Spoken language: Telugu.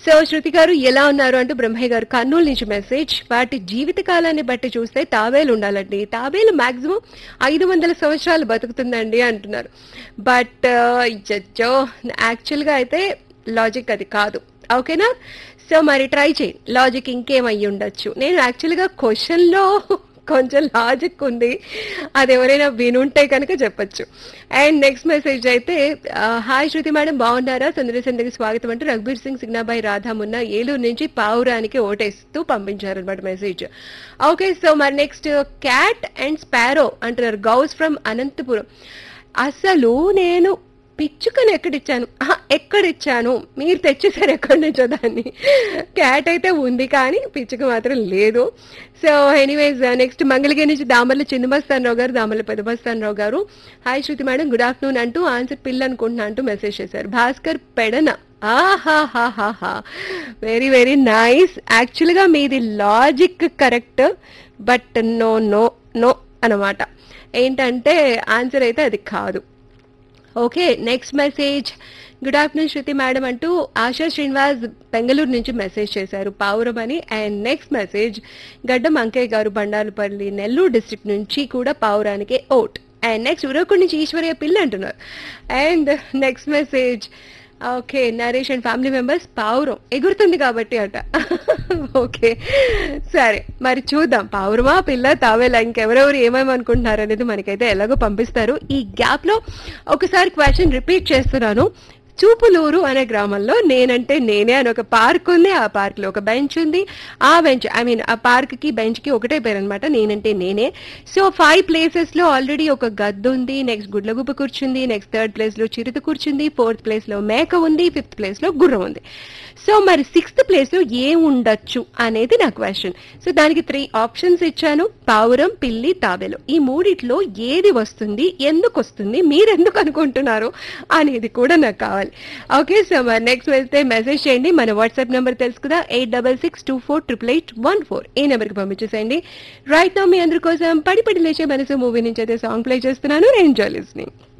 సో శృతి గారు ఎలా ఉన్నారు అంటూ బ్రహ్మయ్య గారు కర్నూలు నుంచి మెసేజ్ వాటి జీవిత కాలాన్ని బట్టి చూస్తే తాబేలు ఉండాలండి తాబేలు మాక్సిమం ఐదు వందల సంవత్సరాలు బతుకుతుందండి అంటున్నారు బట్ జడ్జో యాక్చువల్గా అయితే లాజిక్ అది కాదు ఓకేనా సో మరి ట్రై చేయి లాజిక్ ఇంకేమయ్యి ఉండొచ్చు నేను యాక్చువల్గా క్వశ్చన్లో కొంచెం లాజిక్ ఉంది అది ఎవరైనా వినుంటే కనుక చెప్పొచ్చు అండ్ నెక్స్ట్ మెసేజ్ అయితే ఆ, హాయ్ శృతి మేడం బాగున్నారా సుందరి సందరికి స్వాగతం అంటూ రఘుబీర్ సింగ్ సిగ్నాబాయి రాధామున్న ఏలూరు నుంచి పావురానికి ఓటేస్తూ పంపించారనమాట మెసేజ్ ఓకే సో మరి నెక్స్ట్ క్యాట్ అండ్ స్పారో అంటున్నారు గౌస్ ఫ్రమ్ అనంతపురం అసలు నేను పిచ్చుకని ఎక్కడిచ్చాను ఆహా, ఎక్కడిచ్చాను మీరు తెచ్చేసారు ఎక్కడి నుంచో దాన్ని క్యాట్ అయితే ఉంది కానీ పిచ్చుక మాత్రం లేదు సో ఎనీవేస్ నెక్స్ట్ మంగళగిరి నుంచి దామర్ల చిన్నమస్తాన్ రావు గారు Damarla Peddamastan Rao garu hi Shruti madam good afternoon అంటూ ఆన్సర్ పిల్ల అనుకుంటున్నా అంటూ మెసేజ్ చేశారు భాస్కర్ పెడన ఆహాహాహాహా వెరీ వెరీ నైస్ యాక్చువల్గా మీది logic correct but no no no అనమాట ఏంటంటే ఆన్సర్ అయితే అది కాదు okay next message good afternoon Shruti madam అంటూ ఆశా శ్రీనివాస్ బెంగళూరు నుంచి మెసేజ్ చేశారు పావురం అని అండ్ నెక్స్ట్ మెసేజ్ గడ్డం అంకయ్య గారు బండారుపల్లి నెల్లూరు డిస్ట్రిక్ట్ నుంచి కూడా పావురానికి ఓట్ అండ్ నెక్స్ట్ ఉరవకొండ నుంచి ఈశ్వర్య పిల్ల అంటున్నారు and next message okay Naresh and family members పావురం ఎగురుతుంది కాబట్టి అట ఓకే సరే మరి చూద్దాం పావురమా పిల్ల తావేలా ఇంకెవరెవరు ఏమేమి అనుకుంటున్నారు అనేది మనకైతే ఎలాగో పంపిస్తారు ఈ గ్యాప్ లో ఒకసారి క్వశ్చన్ రిపీట్ చేస్తున్నాను చూపులూరు అనే గ్రామంలో నేనంటే నేనే అని ఒక పార్క్ ఉంది ఆ పార్క్ లో ఒక బెంచ్ ఉంది ఆ బెంచ్ ఐ మీన్ ఆ పార్క్ కి బెంచ్ కి ఒకటే పేరు అనమాట నేనంటే నేనే సో ఫైవ్ ప్లేసెస్ లో ఆల్రెడీ ఒక గద్ద ఉంది నెక్స్ట్ గుడ్లగుప్ప కూర్చుంది నెక్స్ట్ థర్డ్ ప్లేస్ లో చిరుత కూర్చుంది ఫోర్త్ ప్లేస్ లో మేక ఉంది ఫిఫ్త్ ప్లేస్ లో గుర్రం ఉంది సో మరి సిక్స్త్ ప్లేస్ లో ఏం ఉండొచ్చు అనేది నా క్వశ్చన్ సో దానికి త్రీ ఆప్షన్స్ ఇచ్చాను పావురం పిల్లి తాబేలు ఈ మూడిట్లో ఏది వస్తుంది ఎందుకు వస్తుంది మీరు ఎందుకు అనుకుంటున్నారు అనేది కూడా నాకు కావాలి ఓకే సో మరి నెక్స్ట్ వెళ్తే మెసేజ్ చేయండి మన వాట్సాప్ నెంబర్ తెలుసు కదా eight double six two four triple eight one four ఈ నెంబర్కి పంపించేసేయండి రైట్ నా మీ అందరి కోసం పడి పడి లేచే మనసు మూవీ నుంచి అయితే సాంగ్ ప్లే చేస్తున్నాను ఎంజాయ్ లిస్నింగ్